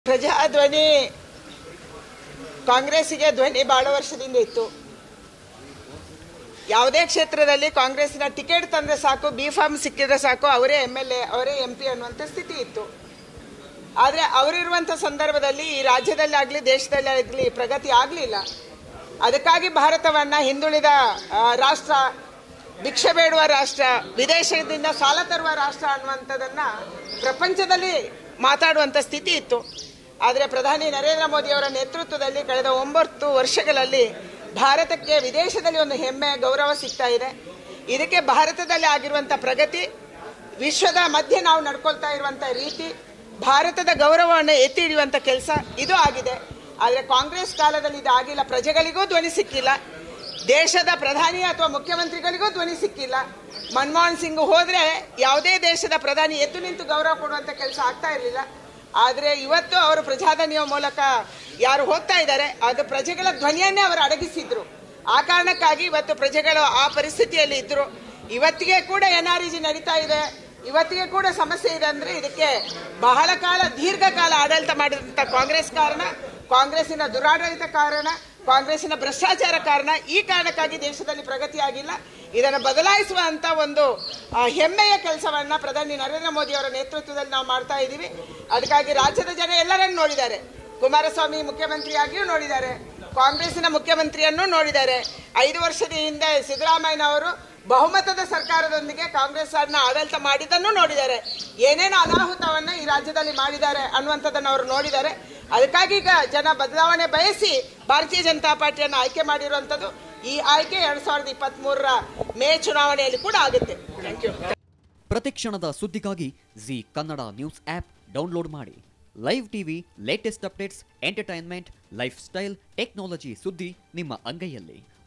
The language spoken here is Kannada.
ಪ್ರಜಾಧ್ವನಿ ಕಾಂಗ್ರೆಸ್ಸಿಗೆ ಧ್ವನಿ ಬಹಳ ವರ್ಷದಿಂದ ಇತ್ತು ಯಾವುದೇ ಕ್ಷೇತ್ರದಲ್ಲಿ ಕಾಂಗ್ರೆಸ್ಸಿನ ಟಿಕೆಟ್ ತಂದ್ರೆ ಸಾಕು ಬಿ ಫಾರ್ಮ್ ಸಿಕ್ಕಿದ್ರೆ ಸಾಕು ಅವರೇ ಎಮ್ ಎಲ್ ಎ ಅವರೇ ಎಂ ಪಿ ಅನ್ನುವಂಥ ಸ್ಥಿತಿ ಇತ್ತು ಆದರೆ ಅವರಿರುವಂಥ ಸಂದರ್ಭದಲ್ಲಿ ಈ ರಾಜ್ಯದಲ್ಲಿ ಆಗಲಿ ದೇಶದಲ್ಲಿ ಆಗಲಿ ಪ್ರಗತಿ ಆಗಲಿಲ್ಲ ಅದಕ್ಕಾಗಿ ಭಾರತವನ್ನ ಹಿಂದುಳಿದ ಆ, ರಾಷ್ಟ್ರ ಭಿಕ್ಷೆ ಬೇಡುವ ರಾಷ್ಟ್ರ ವಿದೇಶದಿಂದ ಸಾಲ ತರುವ ರಾಷ್ಟ್ರ ಅನ್ನುವಂಥದ್ದನ್ನ ಪ್ರಪಂಚದಲ್ಲಿ ಮಾತಾಡುವಂಥ ಸ್ಥಿತಿ ಇತ್ತು ಆದರೆ ಪ್ರಧಾನಿ ನರೇಂದ್ರ ಮೋದಿ ಅವರ ನೇತೃತ್ವದಲ್ಲಿ ಕಳೆದ ಒಂಬತ್ತು ವರ್ಷಗಳಲ್ಲಿ ಭಾರತಕ್ಕೆ ವಿದೇಶದಲ್ಲಿ ಒಂದು ಹೆಮ್ಮೆ ಗೌರವ ಸಿಗ್ತಾ ಇದೆ ಇದಕ್ಕೆ ಭಾರತದಲ್ಲಿ ಆಗಿರುವಂಥ ಪ್ರಗತಿ ವಿಶ್ವದ ಮಧ್ಯೆ ನಾವು ನಡ್ಕೊಳ್ತಾ ಇರುವಂಥ ರೀತಿ ಭಾರತದ ಗೌರವವನ್ನು ಎತ್ತಿ ಹಿಡಿಯುವಂಥ ಕೆಲಸ ಇದು ಆಗಿದೆ ಆದರೆ ಕಾಂಗ್ರೆಸ್ ಕಾಲದಲ್ಲಿ ಇದು ಆಗಿಲ್ಲ ಪ್ರಜೆಗಳಿಗೂ ಧ್ವನಿ ಸಿಕ್ಕಿಲ್ಲ ದೇಶದ ಪ್ರಧಾನಿ ಅಥವಾ ಮುಖ್ಯಮಂತ್ರಿಗಳಿಗೂ ಧ್ವನಿ ಸಿಕ್ಕಿಲ್ಲ ಮನಮೋಹನ್ ಸಿಂಗ್ ಹೋದ್ರೆ ಯಾವುದೇ ದೇಶದ ಪ್ರಧಾನಿ ಎದ್ದು ನಿಂತು ಗೌರವ ಕೊಡುವಂತ ಕೆಲಸ ಆಗ್ತಾ ಇರಲಿಲ್ಲ ಆದರೆ ಇವತ್ತು ಅವರು ಪ್ರಜಾಧನಿಯ ಮೂಲಕ ಯಾರು ಹೋಗ್ತಾ ಇದ್ದಾರೆ ಅದು ಪ್ರಜೆಗಳ ಧ್ವನಿಯನ್ನೇ ಅವರು ಅಡಗಿಸಿದ್ರು ಆ ಕಾರಣಕ್ಕಾಗಿ ಇವತ್ತು ಪ್ರಜೆಗಳು ಆ ಪರಿಸ್ಥಿತಿಯಲ್ಲಿ ಇದ್ರು ಇವತ್ತಿಗೆ ಕೂಡ ಎನ್ ಆರ್ ಜಿ ನಡೀತಾ ಇದೆ ಇವತ್ತಿಗೆ ಕೂಡ ಸಮಸ್ಯೆ ಇದೆ ಅಂದ್ರೆ ಇದಕ್ಕೆ ಬಹಳ ಕಾಲ ದೀರ್ಘಕಾಲ ಆಡಳಿತ ಮಾಡಿದಂತ ಕಾಂಗ್ರೆಸ್ ಕಾರಣ ಕಾಂಗ್ರೆಸ್ಸಿನ ದುರಾಡಳಿತ ಕಾರಣ ಕಾಂಗ್ರೆಸ್ಸಿನ ಭ್ರಷ್ಟಾಚಾರ ಕಾರಣ ಈ ಕಾರಣಕ್ಕಾಗಿ ದೇಶದಲ್ಲಿ ಪ್ರಗತಿ ಆಗಿಲ್ಲ ಇದನ್ನು ಬದಲಾಯಿಸುವಂತ ಒಂದು ಆ, ಹೆಮ್ಮೆಯ ಕೆಲಸವನ್ನ ಪ್ರಧಾನಿ ನರೇಂದ್ರ ಮೋದಿ ಅವರ ನೇತೃತ್ವದಲ್ಲಿ ನಾವು ಮಾಡ್ತಾ ಇದ್ದೀವಿ ಅದಕ್ಕಾಗಿ ರಾಜ್ಯದ ಜನ ಎಲ್ಲರನ್ನು ನೋಡಿದ್ದಾರೆ ಕುಮಾರಸ್ವಾಮಿ ಮುಖ್ಯಮಂತ್ರಿಯಾಗಿಯೂ ನೋಡಿದ್ದಾರೆ ಕಾಂಗ್ರೆಸ್ಸಿನ ಮುಖ್ಯಮಂತ್ರಿಯನ್ನು ನೋಡಿದ್ದಾರೆ ಐದು ವರ್ಷದ ಹಿಂದೆ ಸಿದ್ದರಾಮಯ್ಯ ಅವರು ಬಹುಮತದ ಸರ್ಕಾರದೊಂದಿಗೆ ಕಾಂಗ್ರೆಸ್ ಅನ್ನ ಆಡಳಿತ ಮಾಡಿದ್ದನ್ನು ನೋಡಿದ್ದಾರೆ ಏನೇನು ಅನಾಹುತವನ್ನ ಈ ರಾಜ್ಯದಲ್ಲಿ ಮಾಡಿದ್ದಾರೆ ಅನ್ನುವಂಥದ್ದನ್ನು ಅವರು ನೋಡಿದ್ದಾರೆ ಅದಕ್ಕಾಗಿ ಈಗ ಜನ ಬದಲಾವಣೆ ಬಯಸಿ ಭಾರತೀಯ ಜನತಾ ಪಾರ್ಟಿಯನ್ನು ಆಯ್ಕೆ ಮಾಡಿರುವಂಥದ್ದು ಈ ಆಯ್ಕೆ ಎರಡ್ ಸಾವಿರದ ಇಪ್ಪತ್ತ್ ಮೂರರ ಮೇ ಚುನಾವಣೆಯಲ್ಲಿ ಕೂಡ ಆಗುತ್ತೆ ಥ್ಯಾಂಕ್ ಯು ಪ್ರತಿಕ್ಷಣದ ಸುದ್ದಿಗಾಗಿ Zee Kannada news app download ಮಾಡಿ live TV latest updates entertainment lifestyle technology ಸುದ್ದಿ ನಿಮ್ಮ ಅಂಗೈಯಲ್ಲಿ